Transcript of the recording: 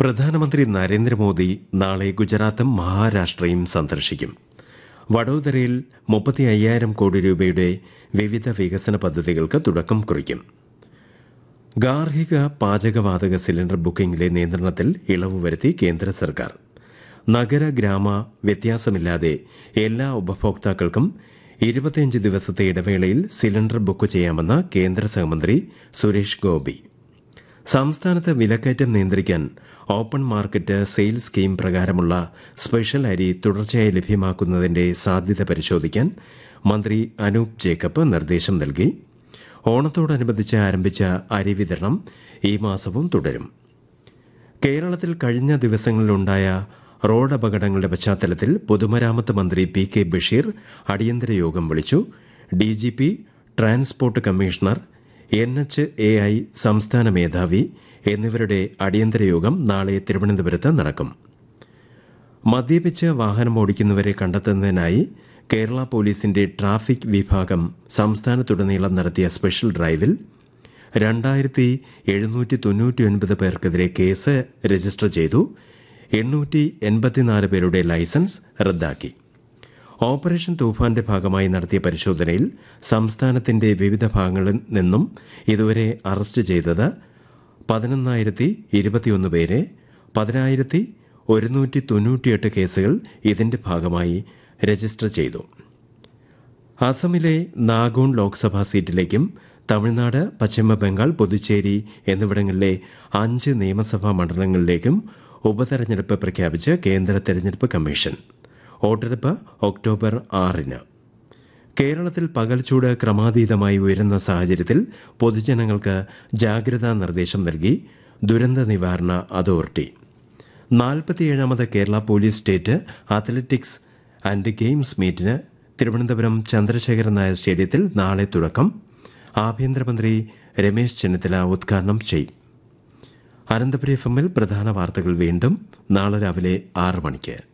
പ്രധാനമന്ത്രി നരേന്ദ്രമോദി നാളെ ഗുജറാത്തും മഹാരാഷ്ട്രയും സന്ദർശിക്കും വഡോദരയിൽ മുപ്പത്തി അയ്യായിരം കോടി രൂപയുടെ വിവിധ വികസന പദ്ധതികൾക്ക് തുടക്കം കുറിക്കും ഗാർഹിക പാചകവാതക സിലിണ്ടർ ബുക്കിംഗിലെ നിയന്ത്രണത്തിൽ ഇളവ് വരുത്തി കേന്ദ്ര സർക്കാർ നഗര ഗ്രാമ വ്യത്യാസമില്ലാതെ എല്ലാ ഉപഭോക്താക്കൾക്കും ഇരുപത്തിയഞ്ച് ദിവസത്തെ ഇടവേളയിൽ സിലിണ്ടർ ബുക്ക് ചെയ്യാമെന്ന് കേന്ദ്ര സഹമന്ത്രി സുരേഷ് ഗോപി സംസ്ഥാനത്ത് വിലക്കയറ്റം നിയന്ത്രിക്കാൻ ഓപ്പൺ മാർക്കറ്റ് സെയിൽ സ്കീം പ്രകാരമുള്ള സ്പെഷ്യൽ അരി തുടർച്ചയായി ലഭ്യമാക്കുന്നതിന്റെ സാധ്യത പരിശോധിക്കാൻ മന്ത്രി അനൂപ് ജേക്കബ് നിർദ്ദേശം നൽകി ഓണത്തോടനുബന്ധിച്ച് ആരംഭിച്ച അരി വിതരണം ഈ മാസവും തുടരും കേരളത്തിൽ കഴിഞ്ഞ ദിവസങ്ങളിലുണ്ടായ റോഡ് അപകടങ്ങളുടെ പശ്ചാത്തലത്തിൽ പൊതുമരാമത്ത് മന്ത്രി പി കെ ബഷീർ അടിയന്തര യോഗം വിളിച്ചു D G P transport commissioner N H A I സംസ്ഥാന മേധാവി എന്നിവരുടെ അടിയന്തര യോഗം നാളെ തിരുവനന്തപുരത്ത് നടക്കും മദ്യപിച്ച് വാഹനം ഓടിക്കുന്നവരെ കണ്ടെത്തുന്നതിനായി കേരള പോലീസിന്റെ ട്രാഫിക് വിഭാഗം സംസ്ഥാനത്തുടനീളം നടത്തിയ സ്പെഷ്യൽ ഡ്രൈവിൽ രണ്ടായിരത്തി എഴുന്നൂറ്റി തൊണ്ണൂറ്റിയൊൻപത് പേർക്കെതിരെ കേസ് രജിസ്റ്റർ ചെയ്തു എണ്ണൂറ്റി എൺപത്തിനാല് പേരുടെ ലൈസൻസ് റദ്ദാക്കി ഓപ്പറേഷൻ തൂഫാന്റെ ഭാഗമായി നടത്തിയ പരിശോധനയിൽ സംസ്ഥാനത്തിന്റെ വിവിധ ഭാഗങ്ങളിൽ നിന്നും ഇതുവരെ അറസ്റ്റ് ചെയ്തത് പതിനൊന്നായിരത്തി ഇരുപത്തിയൊന്ന് പേരെ പതിനായിരത്തി ഒരുന്നൂറ്റി തൊണ്ണൂറ്റിയെട്ട് കേസുകൾ ഇതിന്റെ ഭാഗമായി രജിസ്റ്റർ ചെയ്തു അസമിലെ നാഗോൺ ലോക്സഭാ സീറ്റിലേക്കും തമിഴ്നാട് പശ്ചിമ ബംഗാൾ പുതുച്ചേരി എന്നിവിടങ്ങളിലെ അഞ്ച് നിയമസഭാ മണ്ഡലങ്ങളിലേക്കും ഉപതെരഞ്ഞെടുപ്പ് പ്രഖ്യാപിച്ച് കേന്ദ്ര തെരഞ്ഞെടുപ്പ് കമ്മീഷൻ വോട്ടെടുപ്പ് ഒക്ടോബർ ആറിന് കേരളത്തിൽ പകൽച്ചൂട് ക്രമാതീതമായി ഉയരുന്ന സാഹചര്യത്തിൽ പൊതുജനങ്ങൾക്ക് ജാഗ്രതാ നിർദ്ദേശം നൽകി ദുരന്ത നിവാരണ അതോറിറ്റി നാൽപ്പത്തിയേഴാമത് Kerala police state athletics and games മീറ്റിന് തിരുവനന്തപുരം ചന്ദ്രശേഖരൻ നായർ സ്റ്റേഡിയത്തിൽ നാളെ തുടക്കം ആഭ്യന്തരമന്ത്രി രമേശ് ചെന്നിത്തല ഉദ്ഘാടനം ചെയ്യും അനന്തപുരി എഫ് എമ്മിൽ പ്രധാന വാർത്തകൾ വീണ്ടും നാളെ രാവിലെ ആറ് മണിക്ക്